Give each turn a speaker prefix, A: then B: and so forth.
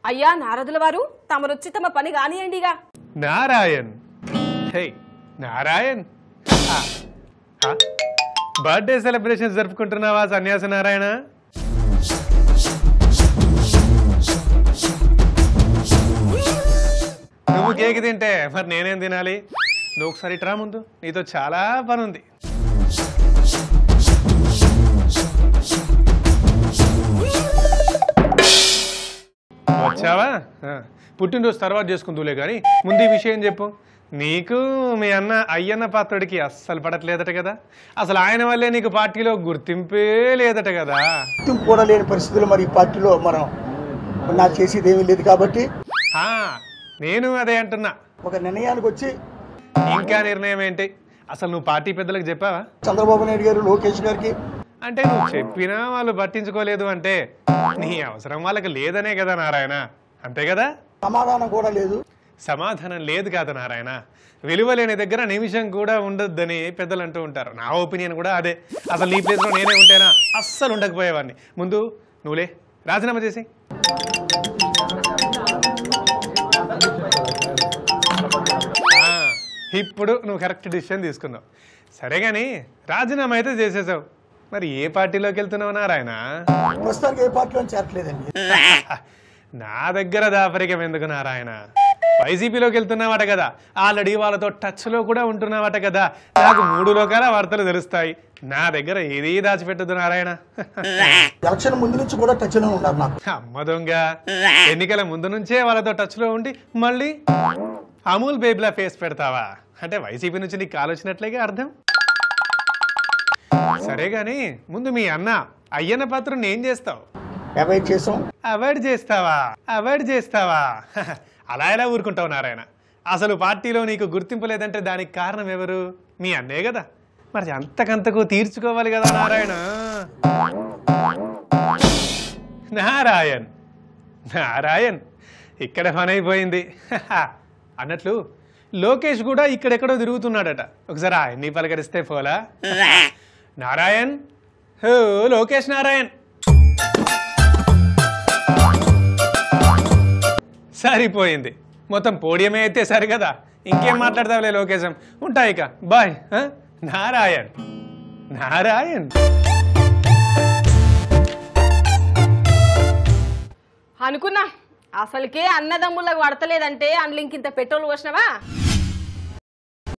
A: అయ్యా నారదుల వారు తమరొచ్చి తమ పని కానియండిగా
B: నారాయణ్ హే నారాయణ్ ఆ, ఆ, బర్త్డే సెలబ్రేషన్ జరుపుకుంటున్నావా సన్యాసి నారాయణ నువ్వు కేక్ తింటే మరి నేనేం తినాలి నువ్వు ఒకసారి ఇట్రా ముందు నీతో చాలా పని ఉంది వచ్చావా ఆ, పుట్టినరోజు తర్వాత చేసుకుందులే కానీ ముందు ఈ విషయం చెప్పు నీకు మీ అన్న అయ్యన్న పాత్రుడికి అస్సలు పడట్లేదట కదా అసలు ఆయన వల్లే నీకు పార్టీలో గుర్తింపే లేదట కదా
C: గుర్తింపు కూడా లేని పరిస్థితుల్లో మరి ఈ పార్టీలో మనం నాకు చేసేది ఏమీ లేదు కాబట్టి
B: ఆ, నేను అదే అంటున్నా
C: ఒక నిర్ణయానికి వచ్చి
B: ఇంకా నిర్ణయం ఏంటి అసలు నువ్వు పార్టీ పెద్దలకు చెప్పావా
C: చంద్రబాబు నాయుడు గారు లోకేష్ గారికి
B: అంటే నువ్వు చెప్పినా వాళ్ళు పట్టించుకోలేదు అంటే నీ అవసరం వాళ్ళకి లేదనే కదా నారాయణ అంతే కదా
C: సమాధానం కూడా లేదు
B: సమాధానం లేదు కాదు నారాయణ విలువ లేని దగ్గర నిమిషం కూడా ఉండొద్దని పెద్దలు అంటూ ఉంటారు నా ఒపీనియన్ కూడా అదే అసలు నీ ప్లేస్లో నేనే ఉంటేనా అస్సలు ఉండకపోయేవాడిని ముందు నువ్వులే రాజీనామా చేసి ఆ, ఇప్పుడు నువ్వు కరెక్ట్ డిసిషన్ తీసుకున్నావు సరే కానీ రాజీనామా అయితే చేసేసావు మరి ఏ పార్టీలోకి వెళ్తున్నావు నారాయణ
C: ప్రస్తుతానికి ఏ పార్టీలో చేరట్లేదండి
B: నా దగ్గర దాపరికం ఎందుకు నారాయణ వైసీపీలోకి వెళ్తున్నావట కదా ఆల్రెడీ వాళ్ళతో టచ్లో కూడా ఉంటున్నావట కదా నాకు మూడు లోకాల వార్తలు తెలుస్తాయి నా దగ్గర ఏదీ దాచిపెట్టదు నారాయణ
C: ఎలక్షన్ ముందు నుంచి కూడా టచ్లో ఉన్నారు నాకు
B: అమ్మ దొంగ ఎన్నికల ముందు నుంచే వాళ్ళతో టచ్లో ఉండి మళ్ళీ అమూల్ బేబీలా ఫేస్ పెడతావా అంటే వైసీపీ నుంచి నీకు ఆలోచనట్లేగా అర్థం సరే గాని ముందు మీ అన్న అయ్యన్న పాత్రని ఏం చేస్తావు
C: అవాయిడ్ చేసాం
B: అవాయిడ్ చేస్తావా అవాయిడ్ చేస్తావా అలా ఎలా ఊరుకుంటావు నారాయణ అసలు పార్టీలో నీకు గుర్తింపు లేదంటే దానికి కారణం ఎవరు మీ అన్నే కదా మరి అంతకంతకు తీర్చుకోవాలి కదా నారాయణ నారాయణ్ నారాయణ్ ఇక్కడ పని అయిపోయింది అన్నట్లు లోకేష్ కూడా ఇక్కడెక్కడో తిరుగుతున్నాడట ఒకసారి ఆయన్ని పలకరిస్తే పోలా నారాయణ్ హో లోకేష్ నారాయణ్ సరిపోయింది మొత్తం పోడియమే అయితే సరి కదా ఇంకేం మాట్లాడతావులే లోకేశం ఉంటా ఇక బాయ్ ఆ? నారాయణ్ నారాయణ్
A: అనుకున్నా అసలుకే అన్నదమ్ములకు పడతలేదంటే అందులో ఇంకింత పెట్రోల్ పోసినవా